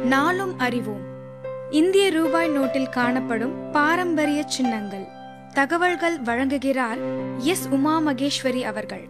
நாளும் அறிவோம் இந்திய ரூபாய் நோட்டில் காணப்படும் பாரம்பரிய சின்னங்கள் தகவல்கள் வழங்குகிறார் எஸ் உமா மகேஸ்வரி அவர்கள்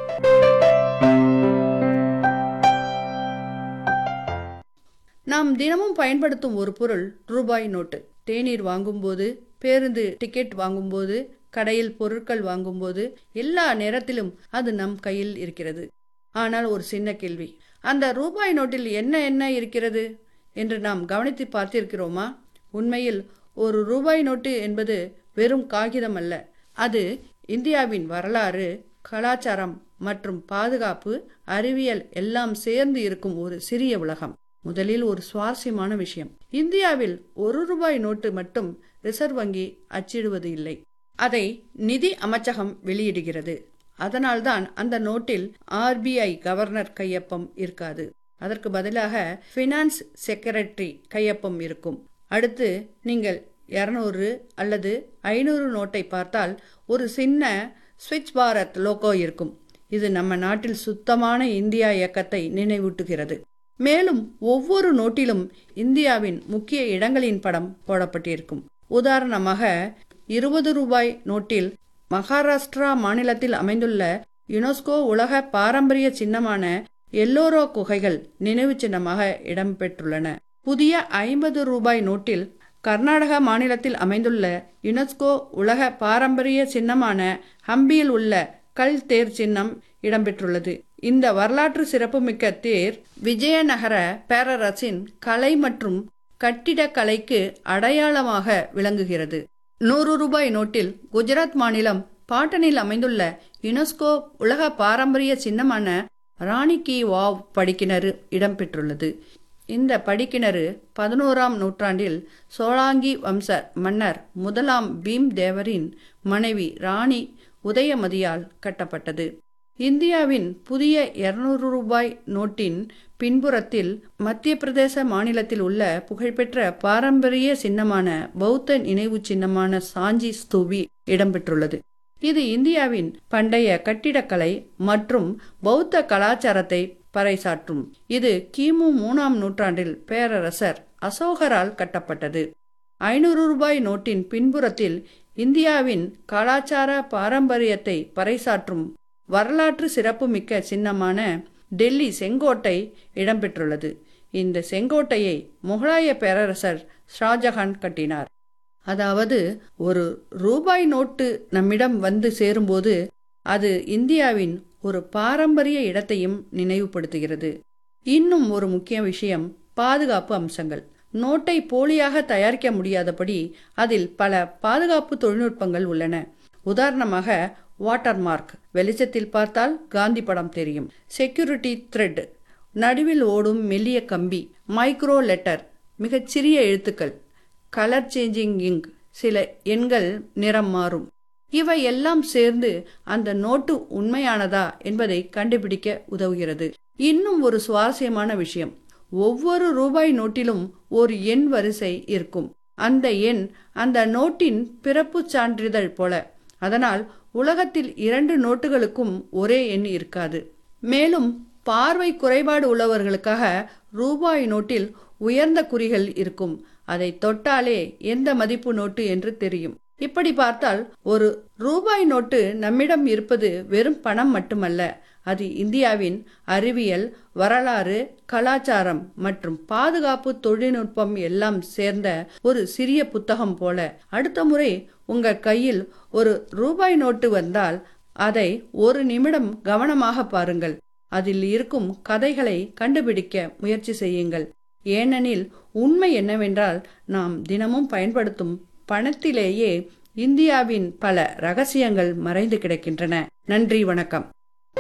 நாம் தினமும் பயன்படுத்தும் ஒரு பொருள் ரூபாய் நோட்டு தேநீர் வாங்கும்போது பேருந்து டிக்கெட் வாங்கும்போது கடையில் பொருட்கள் வாங்கும்போது எல்லா நேரத்திலும் அது நம் கையில் இருக்கிறது ஆனால் ஒரு சின்ன கேள்வி அந்த ரூபாய் நோட்டில் என்ன என்ன இருக்கிறது என்று நாம் கவனித்து பார்த்திருக்கிறோமா உண்மையில் ஒரு ரூபாய் நோட்டு என்பது வெறும் காகிதம் அல்ல அது இந்தியாவின் வரலாறு கலாச்சாரம் மற்றும் பாதுகாப்பு அறிவியல் எல்லாம் சேர்ந்து இருக்கும் ஒரு சிறிய உலகம் முதலில் ஒரு சுவாரஸ்யமான விஷயம் இந்தியாவில் ஒரு ரூபாய் நோட்டு மட்டும் ரிசர்வ் வங்கி அச்சிடுவது இல்லை அதை நிதி அமைச்சகம் வெளியிடுகிறது அதனால்தான் அந்த நோட்டில் ஆர்பிஐ கவர்னர் கையொப்பம் இருக்காது அதற்கு பதிலாக ஃபினான்ஸ் செக்ரட்டரி கையொப்பம் இருக்கும் அடுத்து நீங்கள் இருநூறு அல்லது ஐநூறு நோட்டை பார்த்தால் ஒரு சின்ன ஸ்விட்ச் பாரத் லோகோ இருக்கும் இது நம்ம நாட்டில் சுத்தமான இந்தியா இயக்கத்தை நினைவூட்டுகிறது மேலும் ஒவ்வொரு நோட்டிலும் இந்தியாவின் முக்கிய இடங்களின் படம் போடப்பட்டிருக்கும் உதாரணமாக இருபது ரூபாய் நோட்டில் மகாராஷ்டிரா மாநிலத்தில் அமைந்துள்ள யுனெஸ்கோ உலக பாரம்பரிய சின்னமான எல்லோரோ குகைகள் நினைவு சின்னமாக இடம்பெற்றுள்ளன புதிய ஐம்பது ரூபாய் நோட்டில் கர்நாடக மாநிலத்தில் அமைந்துள்ள யுனெஸ்கோ உலக பாரம்பரிய சின்னமான ஹம்பியில் உள்ள கல் தேர் சின்னம் இடம்பெற்றுள்ளது இந்த வரலாற்று சிறப்புமிக்க தேர் விஜயநகர பேரரசின் கலை மற்றும் கட்டிடக்கலைக்கு அடையாளமாக விளங்குகிறது நூறு ரூபாய் நோட்டில் குஜராத் மாநிலம் பாட்டனில் அமைந்துள்ள யுனெஸ்கோ உலக பாரம்பரிய சின்னமான ராணி கி வாவ் படிக்கிணறு இடம்பெற்றுள்ளது இந்த படிக்கிணறு பதினோராம் நூற்றாண்டில் சோலாங்கி வம்ச மன்னர் முதலாம் பீம் தேவரின் மனைவி ராணி உதயமதியால் கட்டப்பட்டது இந்தியாவின் புதிய இருநூறு ரூபாய் நோட்டின் பின்புறத்தில் மத்திய பிரதேச மாநிலத்தில் உள்ள புகழ்பெற்ற பாரம்பரிய சின்னமான பௌத்த நினைவு சின்னமான சாஞ்சி ஸ்தூபி இடம்பெற்றுள்ளது இது இந்தியாவின் பண்டைய கட்டிடக்கலை மற்றும் பௌத்த கலாச்சாரத்தை பறைசாற்றும் இது கிமு மூணாம் நூற்றாண்டில் பேரரசர் அசோகரால் கட்டப்பட்டது ஐநூறு ரூபாய் நோட்டின் பின்புறத்தில் இந்தியாவின் கலாச்சார பாரம்பரியத்தை பறைசாற்றும் வரலாற்று சிறப்புமிக்க சின்னமான டெல்லி செங்கோட்டை இடம்பெற்றுள்ளது இந்த செங்கோட்டையை முகலாய பேரரசர் ஷாஜஹான் கட்டினார் அதாவது ஒரு ரூபாய் நோட்டு நம்மிடம் வந்து சேரும்போது அது இந்தியாவின் ஒரு பாரம்பரிய இடத்தையும் நினைவுபடுத்துகிறது இன்னும் ஒரு முக்கிய விஷயம் பாதுகாப்பு அம்சங்கள் நோட்டை போலியாக தயாரிக்க முடியாதபடி அதில் பல பாதுகாப்பு தொழில்நுட்பங்கள் உள்ளன உதாரணமாக வாட்டர் மார்க் வெளிச்சத்தில் பார்த்தால் காந்தி படம் தெரியும் செக்யூரிட்டி த்ரெட் நடுவில் ஓடும் மெல்லிய கம்பி மைக்ரோ லெட்டர் மிகச்சிறிய எழுத்துக்கள் கலர் சேஞ்சிங் இங்க் சில எண்கள் நிறம் மாறும் இவை எல்லாம் சேர்ந்து அந்த நோட்டு உண்மையானதா என்பதை கண்டுபிடிக்க உதவுகிறது இன்னும் ஒரு சுவாரஸ்யமான விஷயம் ஒவ்வொரு ரூபாய் நோட்டிலும் ஒரு எண் வரிசை இருக்கும் அந்த எண் அந்த நோட்டின் பிறப்பு சான்றிதழ் போல அதனால் உலகத்தில் இரண்டு நோட்டுகளுக்கும் ஒரே எண் இருக்காது மேலும் பார்வை குறைபாடு உள்ளவர்களுக்காக ரூபாய் நோட்டில் உயர்ந்த குறிகள் இருக்கும் அதை தொட்டாலே எந்த மதிப்பு நோட்டு என்று தெரியும் இப்படி பார்த்தால் ஒரு ரூபாய் நோட்டு நம்மிடம் இருப்பது வெறும் பணம் மட்டுமல்ல அது இந்தியாவின் அறிவியல் வரலாறு கலாச்சாரம் மற்றும் பாதுகாப்பு தொழில்நுட்பம் எல்லாம் சேர்ந்த ஒரு சிறிய புத்தகம் போல அடுத்த முறை உங்கள் கையில் ஒரு ரூபாய் நோட்டு வந்தால் அதை ஒரு நிமிடம் கவனமாக பாருங்கள் அதில் இருக்கும் கதைகளை கண்டுபிடிக்க முயற்சி செய்யுங்கள் ஏனெனில் உண்மை என்னவென்றால் நாம் தினமும் பயன்படுத்தும் பணத்திலேயே இந்தியாவின் பல ரகசியங்கள் மறைந்து கிடக்கின்றன நன்றி வணக்கம்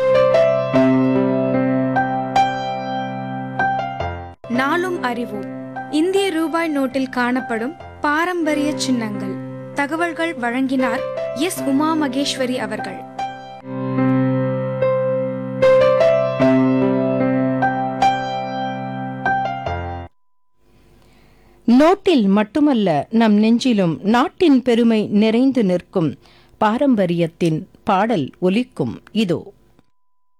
நாளும் அறிவோம் இந்திய ரூபாய் நோட்டில் காணப்படும் பாரம்பரிய சின்னங்கள் தகவல்கள் வழங்கினார் எஸ் உமா மகேஸ்வரி அவர்கள் நோட்டில் மட்டுமல்ல நம் நெஞ்சிலும் நாட்டின் பெருமை நிறைந்து நிற்கும் பாரம்பரியத்தின் பாடல் ஒலிக்கும் இதோ